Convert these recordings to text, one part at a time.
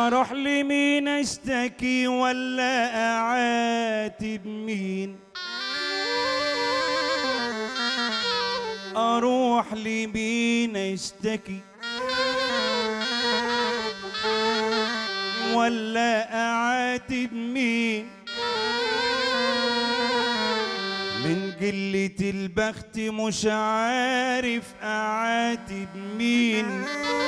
اروح لمين اشتكي ولا اعاتب مين اروح لمين اشتكي ولا اعاتب مين من قلة البخت مش عارف اعاتب مين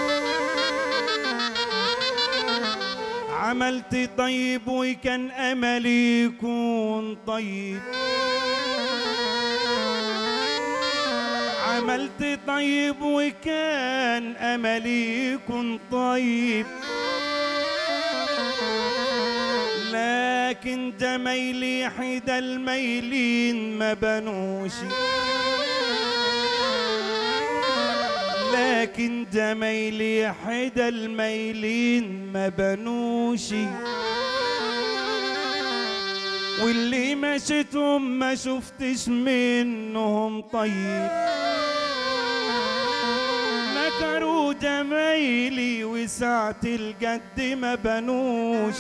عملت طيب وكان املي يكون طيب عملت طيب وكان املي يكون طيب لكن جميلي حدا الميلين ما بنوش لكن جميلي حدا الميلين ما بنوش واللي مشيتهم ما شفتش منهم طيب نكروا جمايلي وساعة الجد ما بنوش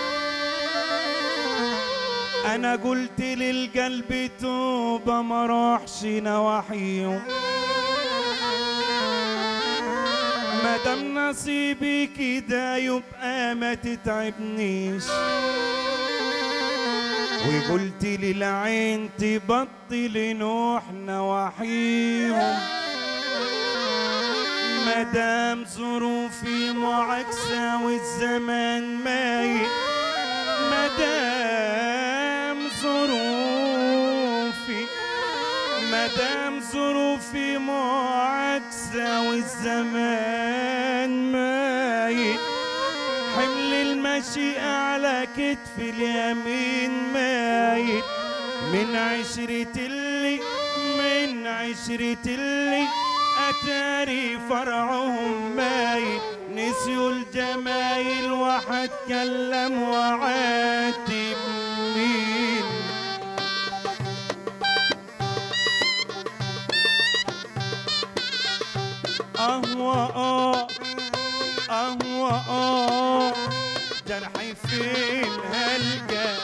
انا قلت للقلب توبة ما راحش نواحيهم ما دام نصيبي كده يبقى ما تتعبنيش وقلت للعين تبطل نوح نواحيهم مدام ظروفي معاكسة والزمان مايل مدام ظروفي مدام ظروفي معاكسة والزمان مايل حمل المشيئة على كتف اليمين مايل من عشرة اللي من عشرة اللي أتاري فرعهم مايل نسيوا الجمايل وحتكلم وعاتب مين أهوى آه أهوى آه جرحي فين هلقى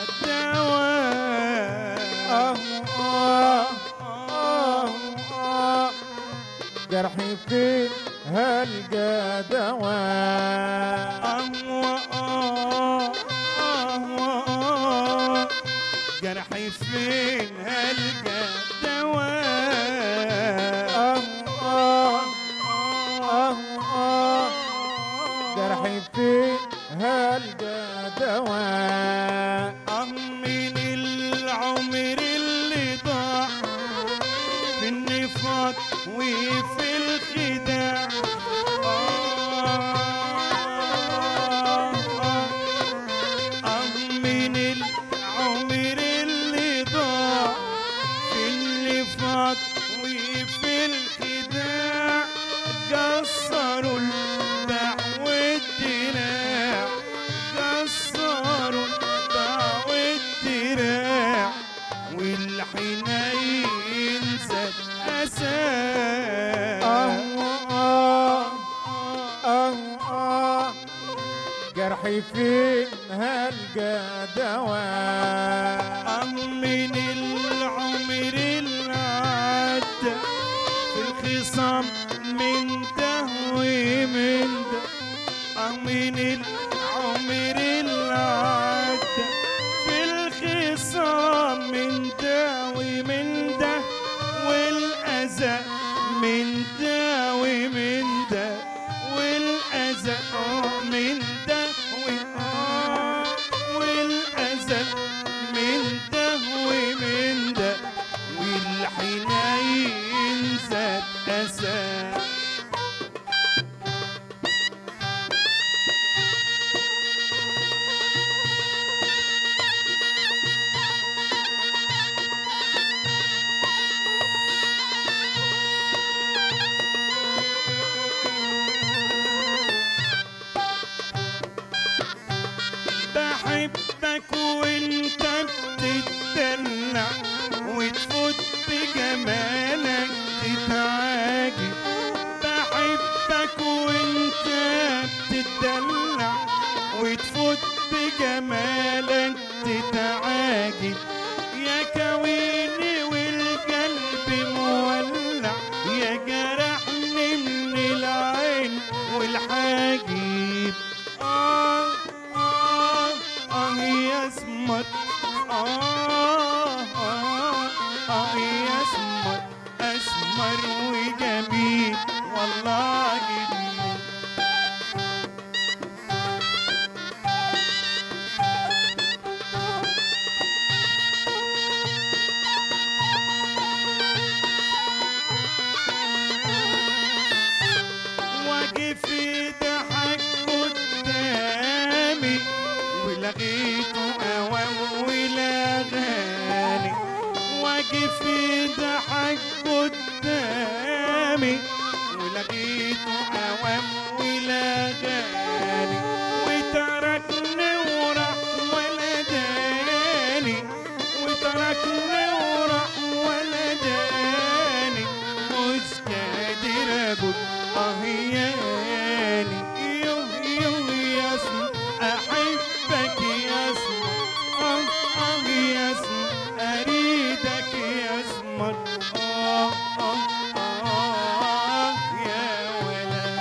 دواء أهوى آه آه جرحي فين هلقى دواء أهوى آه أهوى آه جرحي فين هلقى دواء أهوى آه آه جرحي فين هلقى دواء آه من العمر اللي ضاع في النفاق وفي الخداع آه آه آه من العمر اللي ضاع في النفاق وفي الخداع قصروا الباع والدراع قصروا الباع والدراع والحنين زاد أساء أهوى آه آه جرحي فين هلقى دواء آه من العمر اللي عدى في الخصام من ده ومن ده آه من العمر اللي عدى في الخصام من ده ومن ده والأذى من ده ومن ده والأذى آه من ده و- آه والأذى من ده ومن ده والحنين زاد أسى بحبك وانت بتتدلع وتفوت بجمالك تتعاجب بحبك وانت بتتدلع بجمالك تتعاجب يا كويني والقلب مولع يا جرحني من العين والحاجب آه آه آه يا اسمر آه آه آه يا اسمر أسمر وجميل والله جميل واقف يضحك قدامي ولقيته اوام ولا غالي واقف يضحك قدامي ولقيته اوام ولا غالي وتركني وراح ولا داني وتركني وراح ولا داني مش قادر اقول اه ياني يوه يوه يا اسم احبك يا اسم اه اه يا اسم اريدك يا اسمر اه اه اه يا ولد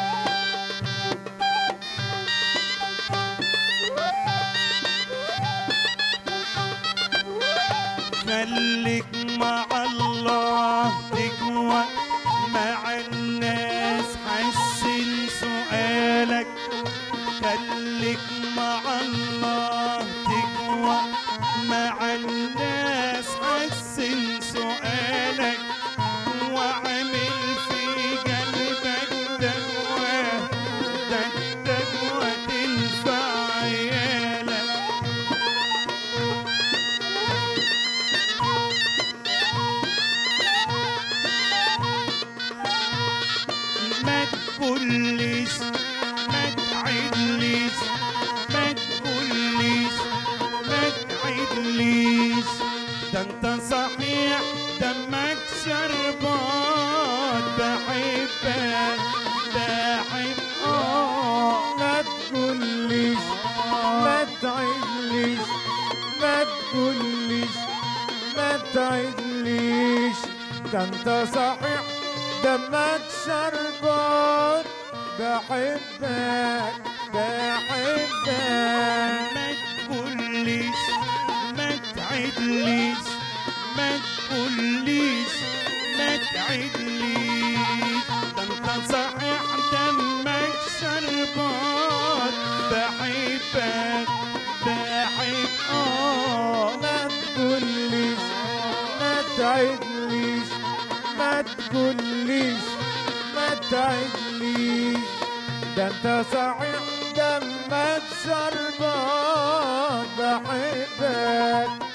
خليك مع الله تقوى مع الناس حسن سؤالك خليك مع الله تقوى مع الناس حسن سؤالك وعمل في قلبك تقوى ده التقوى تنفع عيالك ما تقوليش ما تعدليش ما تقوليش ما تعدليش ده انت صحيح دمك شربات بحبك بحب اه ما تقوليش ما تعدليش ما تقوليش ما تعدليش ده انت صحيح دمك شربات بحبك بحبك ما تقوليش ما تعدليش ما تقوليش ما تعدليش ده انت صحيح دمك شربات بحبك بحب اه ما تقوليش ما تعدليش ما تقوليش ما تعدليش ده انت صحيح دمك شربات بحبك